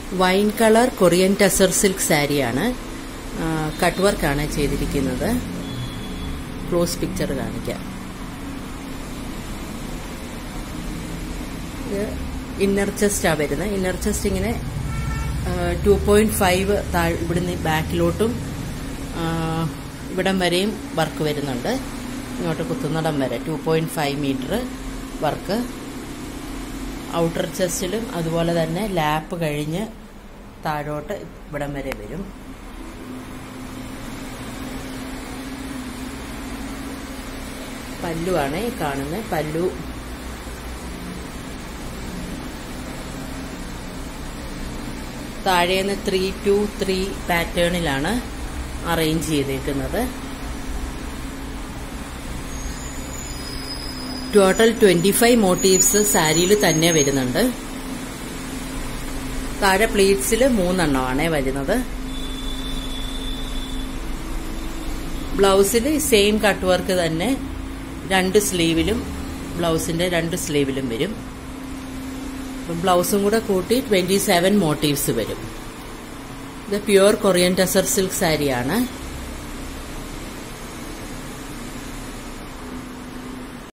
wine colour Korean tussar silk സാരിയാണ് cut വർക്കാണ് ചെയ്തിരിക്കുന്നത് ക്ലോസ് പിക്ചർ കാണിക്കാം ഇത് ഇന്നർ ചെസ്റ്റാണ് വരുന്നത് ഇന്നർ ചെസ്റ്റ് ഇങ്ങനെ ടു പോയിന്റ് ഫൈവ് താഴ് ഇവിടുന്ന് ബാക്കിലോട്ടും ഇവിടം വരെയും വർക്ക് വരുന്നുണ്ട് ഇങ്ങോട്ട് കുത്തുന്നിടം വരെ two point five metre work outer ചെസ്റ്റിലും അതുപോലെ തന്നെ ലാപ്പ് കഴിഞ്ഞ് താഴോട്ട് ഇവിടം വരെ വരും പല്ലുവാണ് ഈ കാണുന്നത് പല്ലു താഴേന്ന് ത്രീ ടു ത്രീ പാറ്റേണിലാണ് അറേഞ്ച് ചെയ്തേക്കുന്നത് ടോട്ടൽ ട്വന്റി ഫൈവ് മോട്ടീവ്സ് സാരിയിൽ തന്നെ വരുന്നുണ്ട് താഴെ പ്ലീറ്റ്സിൽ മൂന്നെണ്ണമാണ് വരുന്നത് ബ്ലൗസിൽ സെയിം കട്ട് വർക്ക് തന്നെ രണ്ട് സ്ലീവിലും ബ്ലൗസിന്റെ രണ്ട് സ്ലീവിലും വരും ബ്ലൗസും കൂടെ കൂട്ടി ട്വന്റി സെവൻ മോട്ടീവ്സ് വരും ഇത് പ്യുവർ കൊറിയൻ ടസർ സിൽക്ക് സാരിയാണ്